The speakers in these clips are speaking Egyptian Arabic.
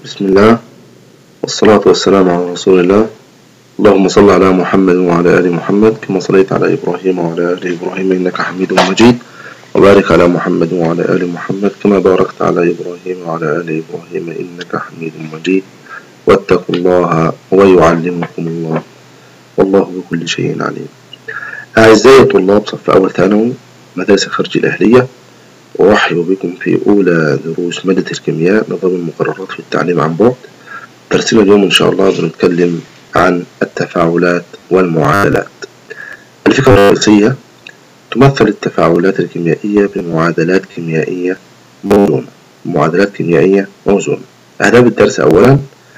بسم الله والصلاة والسلام على رسول الله اللهم صل على محمد وعلى آل محمد كما صليت على إبراهيم وعلى آل إبراهيم إنك حميد مجيد وبارك على محمد وعلى آل محمد كما باركت على إبراهيم وعلى آل إبراهيم إنك حميد مجيد واتقوا الله ويعلمكم الله والله بكل شيء عليم أعزائي طلاب صف أول ثانوي مدارس الخرج الأهلية أرحب بكم في أولى دروس مادة الكيمياء نظام المقررات في التعليم عن بعد درسنا اليوم إن شاء الله بنتكلم عن التفاعلات والمعادلات الفكرة الرئيسية تمثل التفاعلات الكيميائية بمعادلات كيميائية موزونة معادلات كيميائية موزونة أهداف الدرس أولا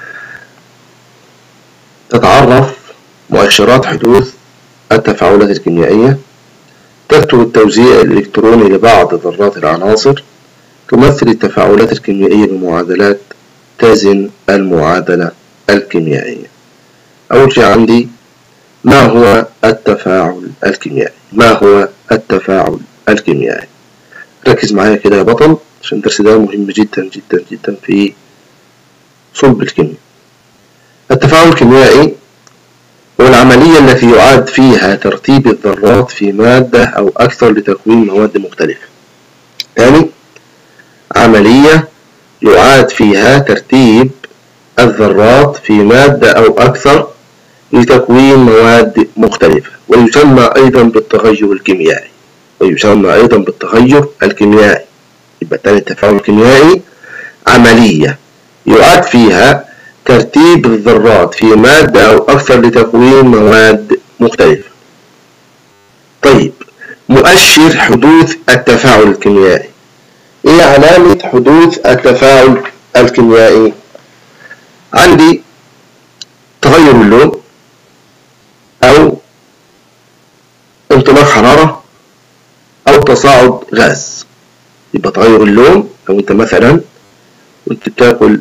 تتعرف مؤشرات حدوث التفاعلات الكيميائية تكتب التوزيع الإلكتروني لبعض ذرات العناصر تمثل التفاعلات الكيميائية بمعادلات تزن المعادلة الكيميائية أول شيء عندي ما هو التفاعل الكيميائي ما هو التفاعل الكيميائي ركز معايا كده يا بطل عشان الدرس ده مهم جدا جدا جدا في صلب الكيمياء التفاعل الكيميائي هو العملية التي يعاد فيها ترتيب الذرات في مادة أو أكثر لتكوين مواد مختلفة يعني عملية يعاد فيها ترتيب الذرات في مادة أو أكثر لتكوين مواد مختلفة ويسمى أيضا بالتغير الكيميائي ويسمى أيضا بالتغير الكيميائي يبقى تاني التفاعل الكيميائي عملية يعاد فيها ترتيب الذرات في مادة أو أكثر لتكوين مواد مختلفة طيب مؤشر حدوث التفاعل الكيميائي إيه علامة حدوث التفاعل الكيميائي عندي تغير اللون أو انطلاق حرارة أو تصاعد غاز يبقى تغير اللون لو أنت مثلا وأنت بتاكل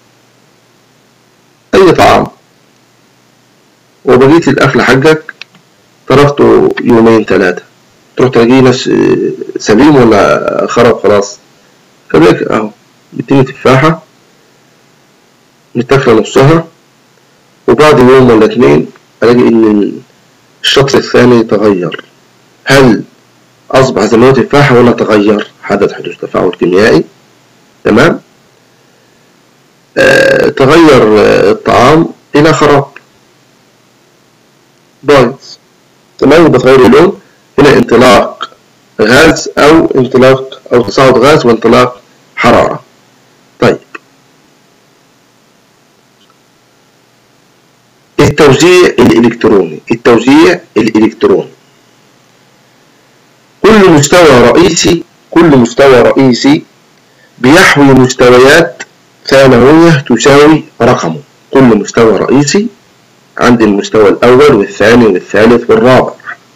أي طعام وبقيت الأكل حقك تركته يومين ثلاثة تروح تلاقيه نفس سليم ولا خرب خلاص كذلك أهو بتيجي تفاحة متاكلة نصها وبعد يوم ولا اتنين ألاقي إن الشطر الثاني تغير هل أصبح زي ما هو تفاحة ولا تغير حدث حدوث تفاعل كيميائي تمام آه تغير آه الطعام إلى خراب بايظ تمام بتغير اللون هنا انطلاق غاز أو انطلاق أو تصاعد غاز وانطلاق حرارة طيب التوزيع الإلكتروني التوزيع الإلكتروني كل مستوى رئيسي كل مستوى رئيسي بيحوي مستويات ثانوية تساوي رقمه كل مستوى رئيسي عند المستوى الأول والثاني والثالث والرابع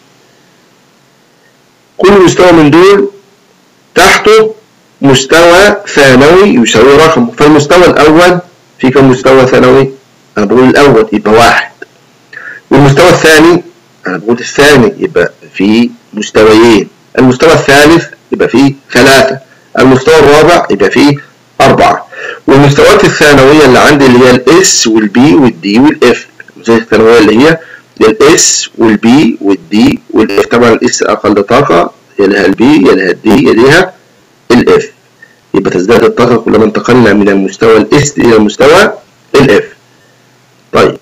كل مستوى من دول تحته مستوى ثانوي يساوي رقمه فالمستوى الأول في كم مستوى ثانوي؟ أنا بقول الأول يبقى واحد والمستوى الثاني أنا بقول الثاني يبقى في مستويين المستوى الثالث يبقى فيه ثلاثة المستوى الرابع يبقى فيه أربعة والمستويات الثانوية اللي عندي اللي هي الاس والبي والدي والاف المستويات الثانوية اللي هي الاس والبي والدي والاف طبعا الاس أقل طاقة يليها البي يليها الدي يليها الاف يبقى تزداد الطاقة كلما انتقلنا من المستوى الاس إلى المستوى الاف طيب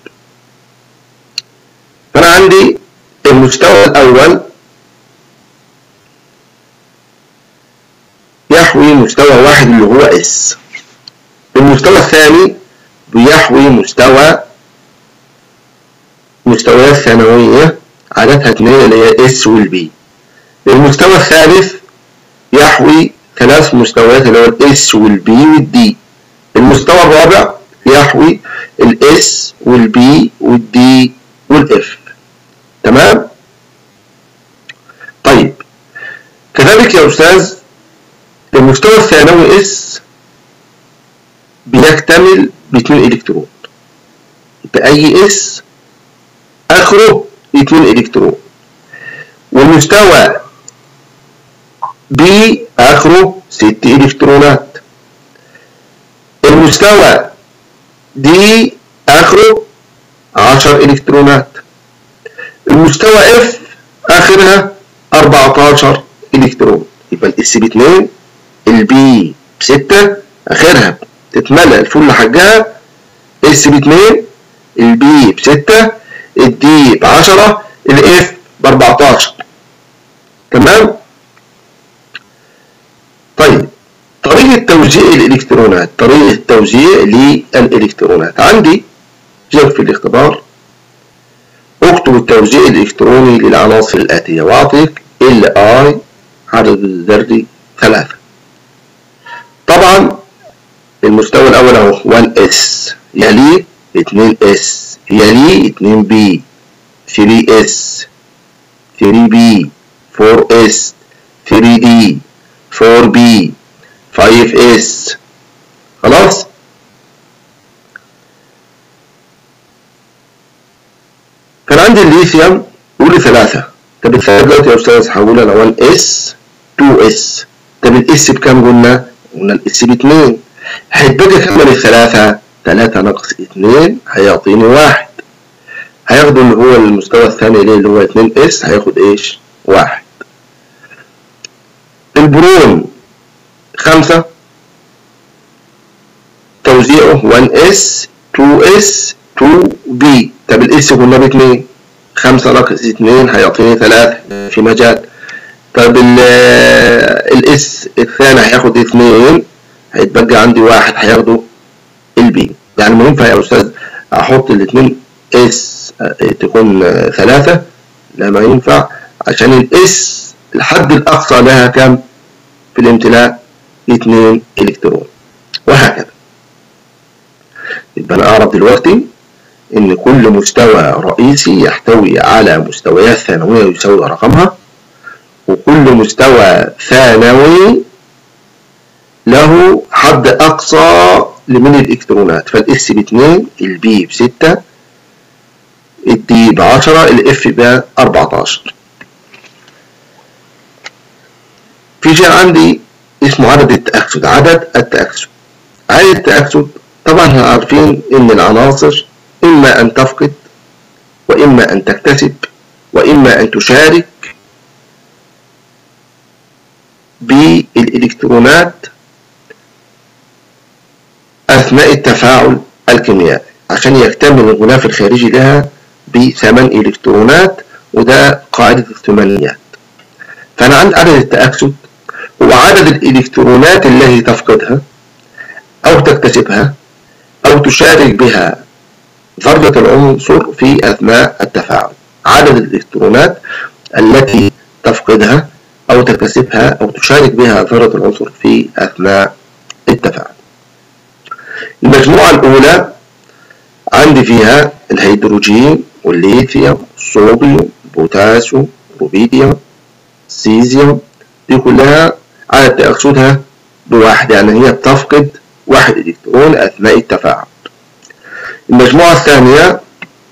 فأنا عندي المستوى الأول يحوي مستوى واحد اللي هو اس المستوى الثاني بيحوي مستوى مستويات ثانوية عددها اثنين اللي هي اس والبي المستوى الثالث يحوي ثلاث مستويات اللي هو الاس والبي والدي المستوى الرابع يحوي الاس والبي والدي والاف تمام طيب كذلك يا استاذ المستوى الثانوي اس بيكتمل باثنين الكترون بأي اس اخره اثنين الكترون والمستوى بي اخره ست الكترونات المستوى دي اخره 10 الكترونات المستوى اف اخرها 14 الكترون يبقى الاس ب 2 البي ب 6 اخرها تتملى الفل حجها اس ب 2 البي ب 6 الدي ب 10 الاف ب 14 تمام طيب طريقة توزيع الإلكترونات طريقة توزيع للإلكترونات عندي جاب في الاختبار اكتب التوزيع الإلكتروني للعناصر الآتية وأعطيك ال I عدد الذري ثلاثة طبعا المستوى الأول أهو 1 S يليه 2 S يليه 2 B 3 S 3 B 4 S 3 D 4 B 5 S خلاص كان عندي الليثيوم قولي ثلاثة طب الثلاثة دلوقتي يا أستاذ هقولها لو 1 اس 2 اس طب الاس بكام قلنا؟ قلنا الاس باتنين هيتبقى كام من الثلاثة؟ تلاتة ناقص اتنين هيعطيني واحد هياخده اللي هو المستوى الثاني ليه اللي هو اتنين اس هياخد ايش؟ واحد البرون خمسة توزيعه 1 اس 2 اس 2 بي طب الاس قلنا باتنين خمسة ناقص اتنين هيعطيني ثلاثة في مجال طب الاس الثاني هياخد اتنين هيتبقى عندي واحد هياخده البي يعني ما ينفع يا استاذ احط الاتنين اس تكون ثلاثة لا ما ينفع عشان الاس الحد الاقصى لها كام في الامتلاء اتنين الكترون وهكذا يبقى انا اعرف دلوقتي ان كل مستوى رئيسي يحتوي على مستويات ثانوية يساوي رقمها وكل مستوى ثانوي له حد اقصى لمن الالكترونات فالاس باتنين البي بستة الدي بعشرة الاف باربعتاشر في شيء عندي اسمه عدد التأكسد عدد التأكسد عدد التأكسد طبعا احنا عارفين ان العناصر اما ان تفقد واما ان تكتسب واما ان تشارك بالالكترونات اثناء التفاعل الكيميائي عشان يكتمل الغلاف الخارجي لها بثمان الكترونات وده قاعدة الثمانيات فانا عندي عدد التأكسد هو عدد الالكترونات التي تفقدها او تكتسبها او تشارك بها ذرة العنصر في اثناء التفاعل عدد الالكترونات التي تفقدها او تكتسبها او تشارك بها ذرة العنصر في اثناء التفاعل المجموعة الاولى عندي فيها الهيدروجين والليثيوم الصوديوم بوتاسيوم روبيديوم سيزيوم دي كلها عدد تأكسدها بواحد يعني هي بتفقد واحد إلكترون أثناء التفاعل المجموعة الثانية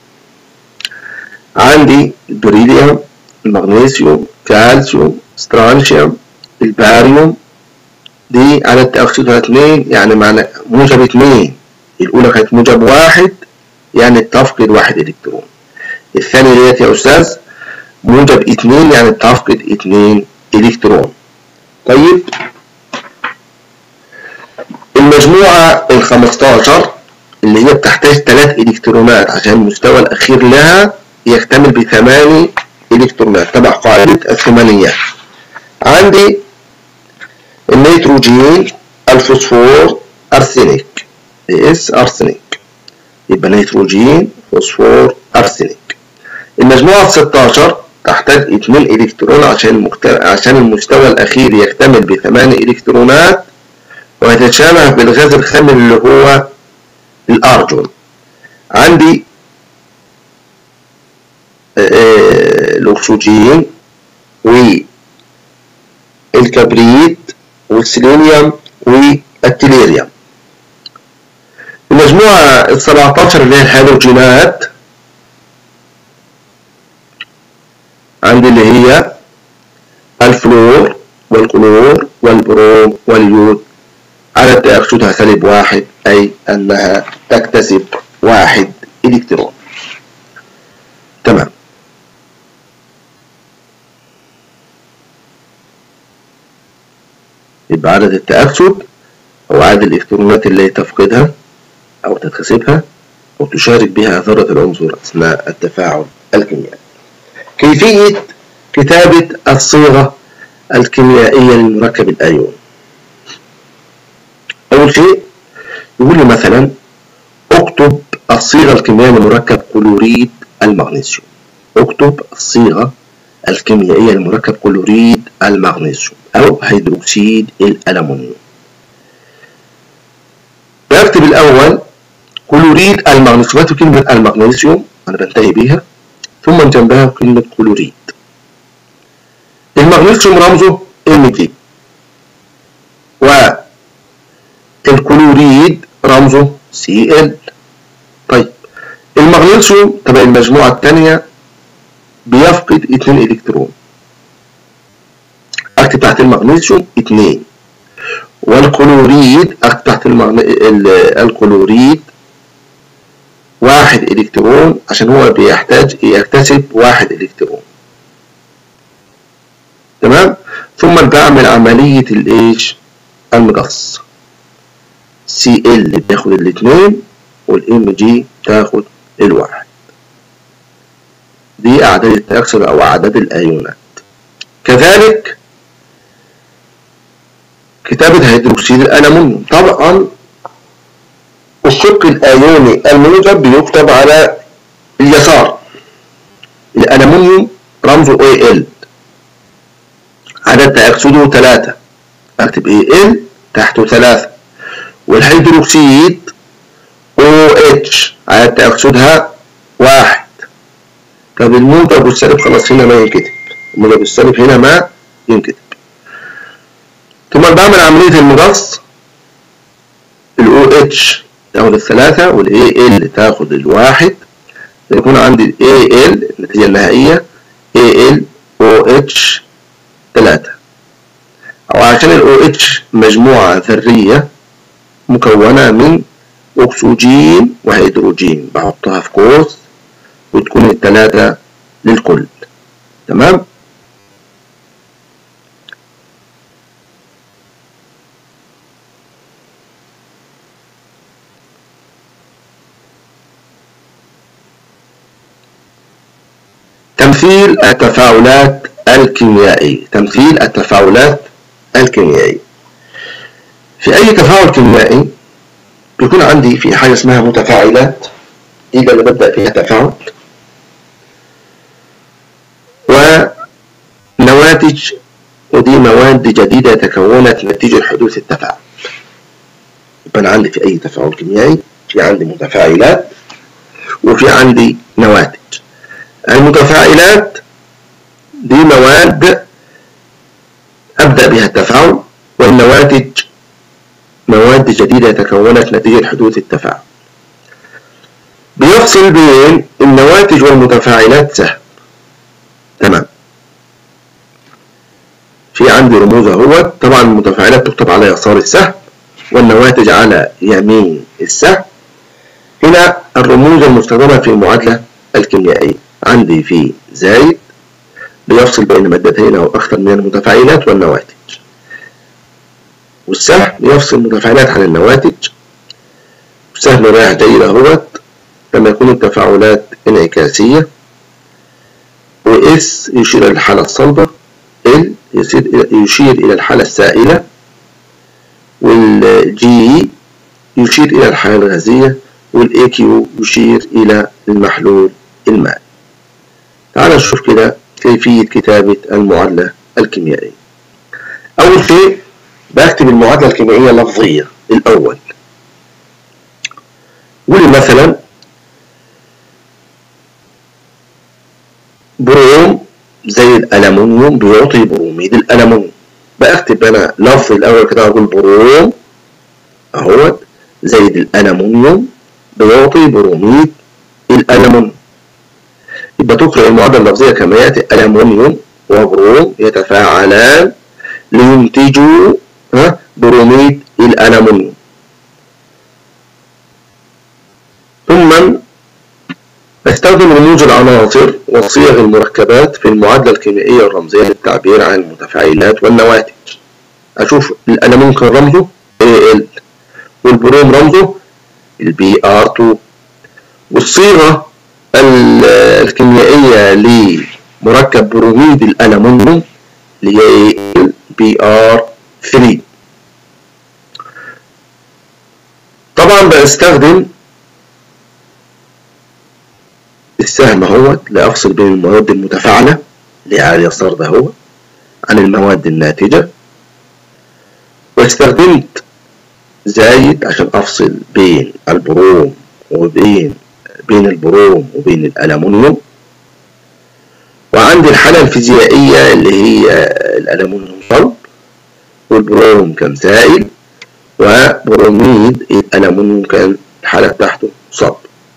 عندي البريليوم المغنيسيوم كالسيوم سترانشيوم الباريوم دي عدد تأكسدها اثنين يعني معنى موجب اثنين الأولى كانت موجب واحد يعني بتفقد واحد إلكترون الثانية ديت يا أستاذ موجب اثنين يعني بتفقد اثنين إلكترون طيب المجموعة الخمستاشر اللي هي بتحتاج ثلاث إلكترونات عشان المستوى الأخير لها يكتمل بثماني إلكترونات تبع قاعدة الثمانيات عندي النيتروجين الفوسفور أرسينيك اس أرسينيك يبقى نيتروجين فوسفور أرسينيك المجموعة الستاشر تحتاج اتنين إلكترون عشان المكتر... عشان المستوى الأخير يكتمل بثماني إلكترونات ويتشابه بالغاز الخام اللي هو الأرجون عندي الأكسجين والكبريت والسيلينيوم والتليريوم المجموعة السبعتاشر اللي هي الهالوجينات عندي اللي هي الفلور والكلور والبروم واليود عدد تأكسدها سالب واحد أي أنها تكتسب واحد إلكترون تمام يبقى عدد التأكسد أو عدد الإلكترونات التي تفقدها أو تكتسبها أو تشارك بها ذرة العنصر أثناء التفاعل الكيميائي كيفية كتابة الصيغة الكيميائية للمركب الأيون أول شيء يقول لي مثلا اكتب الصيغة الكيميائية لمركب كلوريد المغنيسيوم اكتب الصيغة الكيميائية لمركب كلوريد المغنيسيوم أو هيدروكسيد الألمنيوم بكتب الأول كلوريد المغنيسيوم كلمة المغنيسيوم أنا بنتهي بيها ثم جنبها كلمة كلوريد المغنيسيوم رمزه Mg والكلوريد رمزه Cl طيب المغنيسيوم تبع المجموعة الثانية بيفقد 2 إلكترون أكتب تحت المغنيسيوم 2 والكلوريد أكتب تحت المغن... الكلوريد واحد إلكترون عشان هو بيحتاج يكتسب واحد إلكترون تمام ثم بعمل عملية الايش المقص سي ال بياخد الاثنين والام جي تاخد الواحد دي اعداد التأكسد او اعداد الايونات كذلك كتابة هيدروكسيد الألمنيوم طبعا الشق الأيوني الموجب بيكتب على اليسار الألمنيوم رمزه AL عدد تأكسده ثلاثة أكتب AL تحته ثلاثة والهيدروكسيد OH عدد تأكسدها واحد طب الموجب والسالب خلاص هنا ما ينكتب الموجب والسالب هنا ما ينكتب ثم بعمل عملية المقص ال OH تاخد الثلاثة وال AL تاخد الواحد يكون عندي ال AL النتيجة النهائية AL OH ثلاثة أو عشان ال OH مجموعة ذرية مكونة من أكسجين وهيدروجين بحطها في قوس وتكون الثلاثة للكل تمام تمثيل التفاعلات الكيميائية تمثيل التفاعلات الكيميائية في أي تفاعل كيميائي بيكون عندي في حاجة اسمها متفاعلات دي اللي ببدأ فيها تفاعل ونواتج ودي مواد جديدة تكونت نتيجة حدوث التفاعل يبقى أنا عندي في أي تفاعل كيميائي في عندي متفاعلات وفي عندي نواتج المتفاعلات دي مواد أبدأ بها التفاعل والنواتج مواد جديدة تكونت نتيجة حدوث التفاعل بيفصل بين النواتج والمتفاعلات سهم تمام في عندي رموز اهوت طبعا المتفاعلات تكتب على يسار السهم والنواتج على يمين السهم هنا الرموز المستخدمة في المعادلة الكيميائية عندي في زائد بيفصل بين مادتين أو أكثر من المتفاعلات والنواتج والسهم يفصل المتفاعلات عن النواتج والسهم رايح جاي اهوت لما يكون التفاعلات انعكاسية وإس يشير إلى الحالة الصلبة ال يشير إلى الحالة السائلة والجي يشير إلى الحالة الغازية والاي كيو يشير إلى المحلول المائي تعال نشوف كده كيفية كتابة المعادلة الكيميائية أول شيء بكتب المعادلة الكيميائية لفظية الأول قولي مثلا بروم زي الألمنيوم بيعطي بروميد الألمنيوم بكتب أنا لفظ الأول كده أقول بروم أهوت زائد الألمنيوم بيعطي بروميد الألمنيوم يبقى تقرأ المعادلة اللفظية كما يأتي ألمنيوم وبروم يتفاعلان لينتجوا بروميد الألمنيوم ثم استخدم رموز العناصر وصيغ المركبات في المعادلة الكيميائية الرمزية للتعبير عن المتفاعلات والنواتج أشوف الألمون كان رمزه Al والبروم رمزه البي ار 2 والصيغة الكيميائية لمركب بروميد الألمنيوم اللي هي بي ار 3 طبعا بستخدم السهم اهوت لأفصل بين المواد المتفاعلة اللي على اليسار ده هو عن المواد الناتجة واستخدمت زايد عشان أفصل بين البروم وبين بين البروم وبين الألمنيوم وعندي الحالة الفيزيائية اللي هي الألمنيوم صلب والبروم كان سائل وبروميد الألمنيوم كان الحالة بتاعته صلب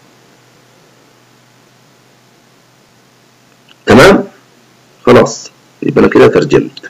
تمام خلاص يبقى انا كده ترجمت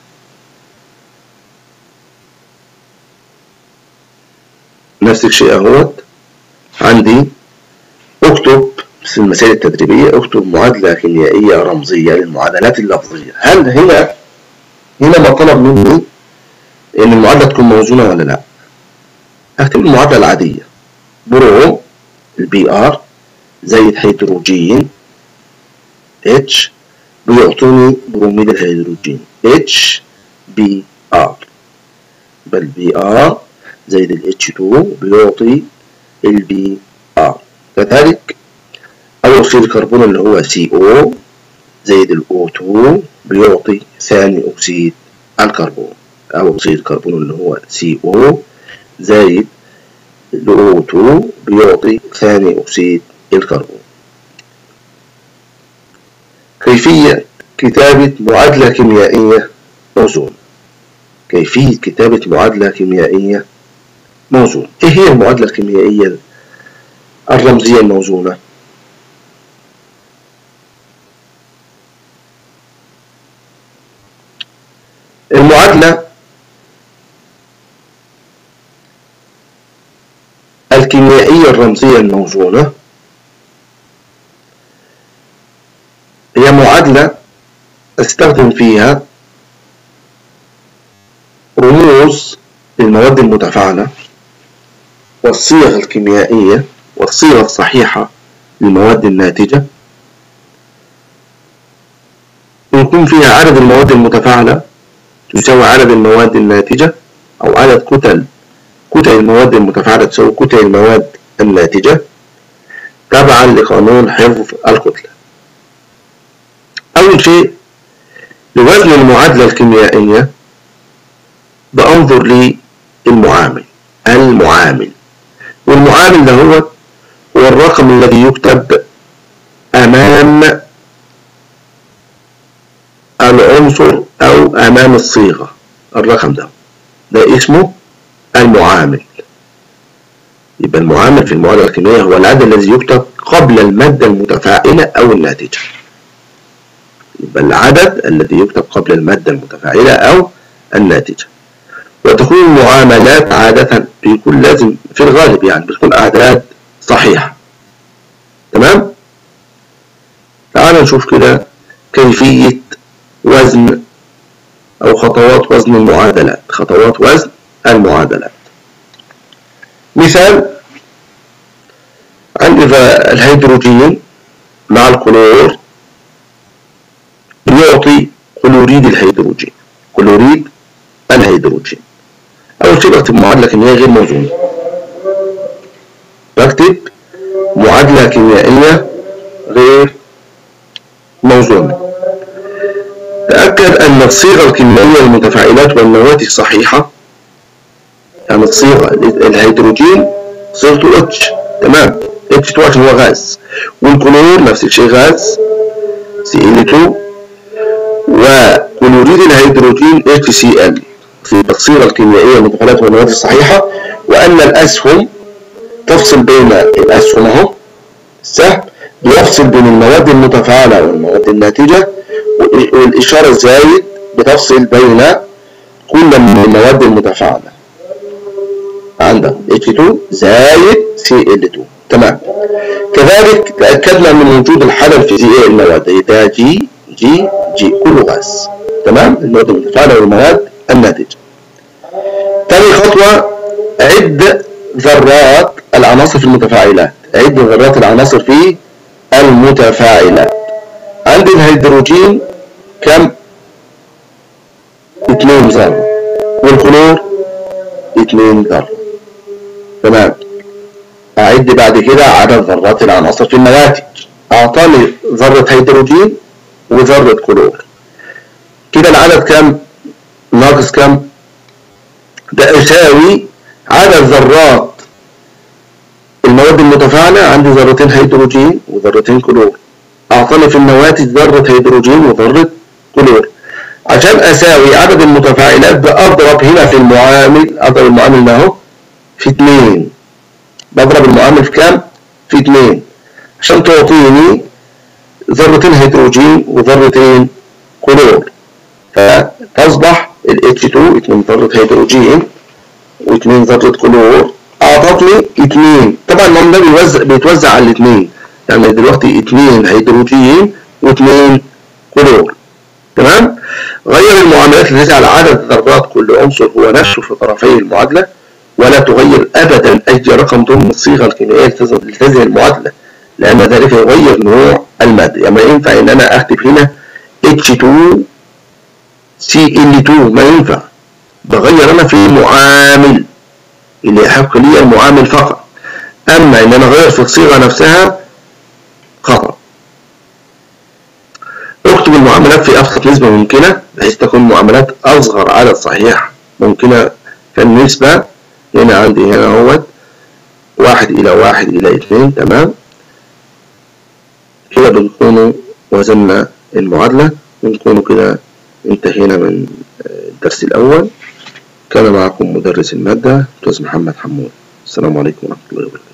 نفس الشيء اهوت عندي اكتب في المسائل التدريبية اكتب معادلة كيميائية رمزية للمعادلات اللفظية هل هنا هنا ما طلب مني ان المعادلة تكون موزونة ولا لا اكتب المعادلة العادية بروم البي ار زائد هيدروجين اتش بيعطوني بروميد الهيدروجين H بي R بل بي R زائد ال H2 بيعطي ال بي R كذلك أول أكسيد الكربون اللي هو CO زائد ال O2 بيعطي ثاني أكسيد الكربون أو أكسيد الكربون اللي هو CO زائد ال O2 بيعطي ثاني أكسيد الكربون كيفية كتابة معادلة كيميائية موزونة كيفية كتابة معادلة كيميائية موزونة إيه هي المعادلة الكيميائية الرمزية الموزونة؟ المعادلة الكيميائية الرمزية الموزونة هي معادلة استخدم فيها رموز للمواد المتفاعلة والصيغ الكيميائية والصيغة الصحيحة للمواد الناتجة ويكون فيها عدد المواد المتفاعلة تساوي عدد المواد الناتجة أو عدد كتل كتل المواد المتفاعلة تساوي كتل المواد الناتجة تبعا لقانون حفظ الكتلة أول شيء لوزن المعادلة الكيميائية بأنظر للمعامل المعامل والمعامل ده هو هو الرقم الذي يكتب أمام العنصر أو أمام الصيغة الرقم ده ده اسمه المعامل يبقى المعامل في المعادلة الكيميائية هو العدد الذي يكتب قبل المادة المتفاعلة أو الناتجة يبقى العدد الذي يكتب قبل المادة المتفاعلة أو الناتجة وتكون المعاملات عادة بيكون لازم في الغالب يعني بتكون أعداد صحيحة تمام؟ تعال نشوف كده كيفية وزن أو خطوات وزن المعادلات خطوات وزن المعادلات مثال عندي الهيدروجين مع الكلور يعطي كلوريد الهيدروجين كلوريد الهيدروجين أول شيء بكتب معادلة كيميائية غير موزونة بكتب معادلة كيميائية غير موزونة تأكد أن الصيغة الكيميائية للمتفاعلات والنواتج صحيحة يعني الصيغة الهيدروجين صيغته اتش تمام اتش 2 عشان هو غاز والكلور نفس الشيء غاز سي ال 2 وكلوريد الهيدروجين HCl في التصيغة الكيميائية للمتفاعلات والنواتج الصحيحة وأن الأسهم تفصل بين الأسهم أهو السهم بيفصل بين المواد المتفاعلة والمواد الناتجة والإشارة الزايد بتفصل بين كل من المواد المتفاعلة عندك H2 زايد Cl2 تمام كذلك تأكدنا من وجود الحالة الفيزيائية للمواد ده جي جي جي كله غاز تمام المواد المتفاعلة والمواد الناتجة ثاني خطوة عد ذرات العناصر في المتفاعلات عد ذرات العناصر في المتفاعلات عندي الهيدروجين كم اثنين ذرة والكلور اثنين ذرة تمام أعد بعد كده عدد ذرات العناصر في النواتج أعطاني ذرة هيدروجين وذرة كلور كده العدد كم ناقص كم ده يساوي عدد ذرات المواد المتفاعلة عندي ذرتين هيدروجين وذرتين كلور أعطاني في النواتج ذرة هيدروجين وذرة كلور عشان أساوي عدد المتفاعلات بأضرب هنا في المعامل أضرب المعامل ده أهو في اتنين بضرب المعامل في كام؟ في اتنين عشان تعطيني ذرتين هيدروجين وذرتين كلور فتصبح ال H2 اتنين ذرة هيدروجين واتنين ذرة كلور أعطتني اتنين طبعا النظام ده بيوزع بيتوزع على الاتنين يعني دلوقتي اتنين هيدروجين واتنين كلور تمام غير المعاملات التي تجعل عدد ذرات كل عنصر هو نفسه في طرفي المعادلة ولا تغير أبدا أي رقم ضمن الصيغة الكيميائية لتزن المعادلة لأن ذلك يغير نوع المادة يعني ما ينفع إن أنا أكتب هنا H2 Cl2 ما ينفع بغير أنا في المعامل اللي يحق لي المعامل فقط أما إن أنا أغير في الصيغة نفسها خطأ اكتب المعاملات في أبسط نسبة ممكنة بحيث تكون معاملات أصغر عدد صحيح ممكنة فالنسبة هنا عندي هنا اهوت واحد إلى واحد إلى اثنين تمام كده بنكون وزننا المعادلة ونكون كده انتهينا من الدرس الأول كان معكم مدرس المادة أستاذ محمد حمود السلام عليكم ورحمة الله وبركاته